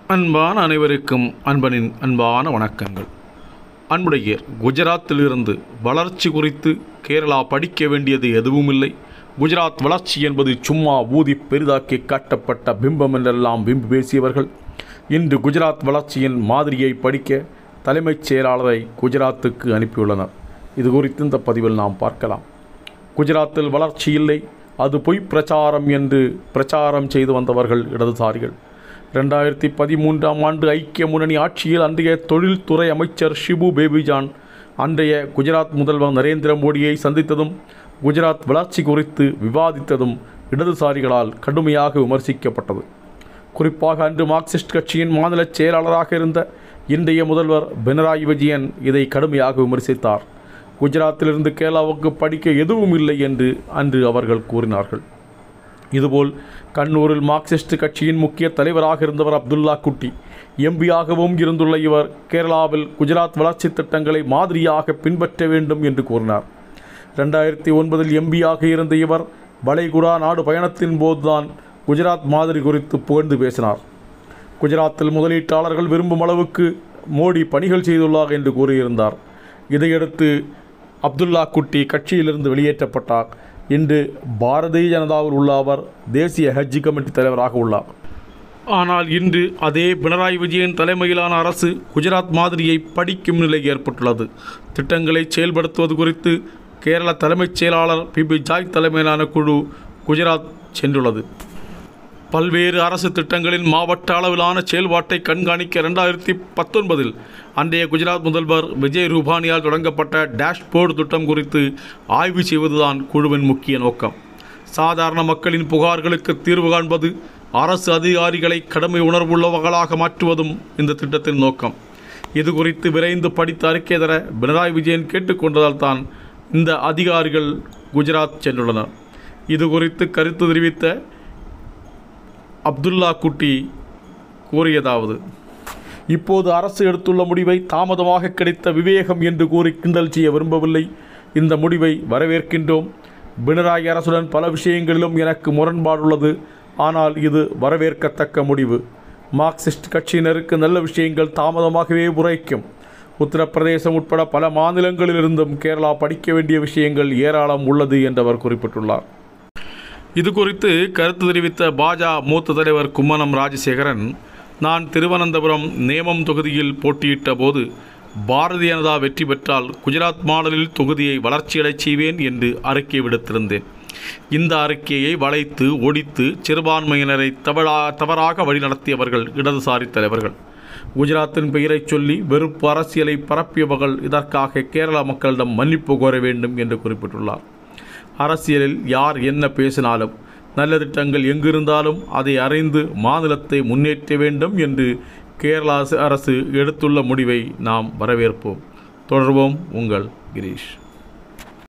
அன்பான அனைவருக்கும் அன்பனின் அன்பான வணக்கங்கள் அன்புடைய குஜராத்திலிருந்து வளர்ச்சி குறித்து கேரளா படிக்க வேண்டியது எதுவுமில்லை குஜராத் வளர்ச்சி என்பது சும்மா ஊதி பெரிதாக்கி காட்டப்பட்ட பிம்பம் என்றெல்லாம் பிம்பு பேசியவர்கள் இன்று குஜராத் வளர்ச்சியின் மாதிரியை படிக்க தலைமைச் செயலாளரை குஜராத்துக்கு அனுப்பியுள்ளனர் இது குறித்து இந்த பதிவில் நாம் பார்க்கலாம் குஜராத்தில் வளர்ச்சி இல்லை அது பொய் பிரச்சாரம் என்று பிரச்சாரம் செய்து வந்தவர்கள் இடதுசாரிகள் ரெண்டாயிரத்தி பதிமூன்றாம் ஆண்டு ஐக்கிய முன்னணி ஆட்சியில் அன்றைய தொழில்துறை அமைச்சர் ஷிபு பேபிஜான் அன்றைய குஜராத் முதல்வர் நரேந்திர மோடியை சந்தித்ததும் குஜராத் வளர்ச்சி குறித்து விவாதித்ததும் இடதுசாரிகளால் கடுமையாக விமர்சிக்கப்பட்டது குறிப்பாக அன்று மார்க்சிஸ்ட் கட்சியின் மாநில செயலாளராக இருந்த இன்றைய முதல்வர் பினராயி விஜயன் இதை கடுமையாக விமர்சித்தார் குஜராத்திலிருந்து கேரளாவுக்கு படிக்க எதுவும் இல்லை என்று அன்று அவர்கள் கூறினார்கள் இதுபோல் கண்ணூரில் மார்க்சிஸ்ட் கட்சியின் முக்கிய தலைவராக இருந்தவர் அப்துல்லா குட்டி எம்பியாகவும் இருந்துள்ள இவர் கேரளாவில் குஜராத் வளர்ச்சி திட்டங்களை மாதிரியாக பின்பற்ற வேண்டும் என்று கூறினார் ரெண்டாயிரத்தி ஒன்பதில் எம்பியாக இருந்த இவர் வளைகுடா நாடு பயணத்தின் போதுதான் குஜராத் மாதிரி குறித்து புகழ்ந்து பேசினார் குஜராத்தில் முதலீட்டாளர்கள் விரும்பும் அளவுக்கு மோடி பணிகள் செய்துள்ளார் என்று கூறியிருந்தார் இதையடுத்து அப்துல்லா குட்டி கட்சியிலிருந்து வெளியேற்றப்பட்டார் இன்று பாரதிய ஜனதாவில் உள்ள அவர் தேசிய ஹஜ் கமிட்டி தலைவராக உள்ளார் ஆனால் இன்று அதே பினராயி விஜயன் தலைமையிலான அரசு குஜராத் மாதிரியை படிக்கும் நிலை ஏற்பட்டுள்ளது திட்டங்களை செயல்படுத்துவது குறித்து கேரள தலைமைச் செயலாளர் பிபி ஜாய் தலைமையிலான குழு குஜராத் சென்றுள்ளது பல்வேறு அரசு திட்டங்களின் மாவட்ட அளவிலான செயல்பாட்டை கண்காணிக்க ரெண்டாயிரத்தி பத்தொன்பதில் அன்றைய குஜராத் முதல்வர் விஜய் ரூபானியால் தொடங்கப்பட்ட டேஷ்போர்டு திட்டம் குறித்து ஆய்வு செய்வதுதான் குழுவின் முக்கிய நோக்கம் சாதாரண மக்களின் புகார்களுக்கு தீர்வு காண்பது அரசு அதிகாரிகளை கடமை உணர்வுள்ளவர்களாக மாற்றுவதும் இந்த திட்டத்தின் நோக்கம் இது குறித்து விரைந்து படித்து அறிக்கை தர பினராயி விஜயன் கேட்டுக்கொண்டதால் தான் இந்த அதிகாரிகள் குஜராத் சென்றுள்ளனர் இது குறித்து கருத்து தெரிவித்த அப்துல்லா குட்டி கூறியதாவது இப்போது அரசு எடுத்துள்ள முடிவை தாமதமாக கிடைத்த விவேகம் என்று கூறி கிண்டல் செய்ய விரும்பவில்லை இந்த முடிவை வரவேற்கின்றோம் பினராயி அரசுடன் பல விஷயங்களிலும் எனக்கு முரண்பாடுள்ளது ஆனால் இது வரவேற்கத்தக்க முடிவு மார்க்சிஸ்ட் கட்சியினருக்கு நல்ல விஷயங்கள் தாமதமாகவே உரைக்கும் உத்தரப்பிரதேசம் உட்பட பல மாநிலங்களிலிருந்தும் கேரளா படிக்க வேண்டிய விஷயங்கள் ஏராளம் உள்ளது என்றவர் குறிப்பிட்டுள்ளார் இது குறித்து கருத்து தெரிவித்த பாஜ மூத்த தலைவர் கும்மனம் ராஜசேகரன் நான் திருவனந்தபுரம் நேமம் தொகுதியில் போட்டியிட்ட போது பாரதிய ஜனதா வெற்றி பெற்றால் குஜராத் மாடலில் தொகுதியை வளர்ச்சியடைச் செய்வேன் என்று அறிக்கை விடுத்திருந்தேன் இந்த அறிக்கையை வளைத்து ஒடித்து சிறுபான்மையினரை தவறா தவறாக வழிநடத்தியவர்கள் இடதுசாரி தலைவர்கள் குஜராத்தின் பெயரைச் சொல்லி வெறுப்பு அரசியலை பரப்பியவர்கள் இதற்காக கேரள மக்களிடம் மன்னிப்பு கோர வேண்டும் என்று குறிப்பிட்டுள்ளார் அரசியலில் யார் என்ன பேசினாலும் நல்ல திட்டங்கள் எங்கிருந்தாலும் அதை அறிந்து மாநிலத்தை முன்னேற்ற வேண்டும் என்று கேரளா அரசு எடுத்துள்ள முடிவை நாம் வரவேற்போம் தொடர்வோம் உங்கள் கிரீஷ்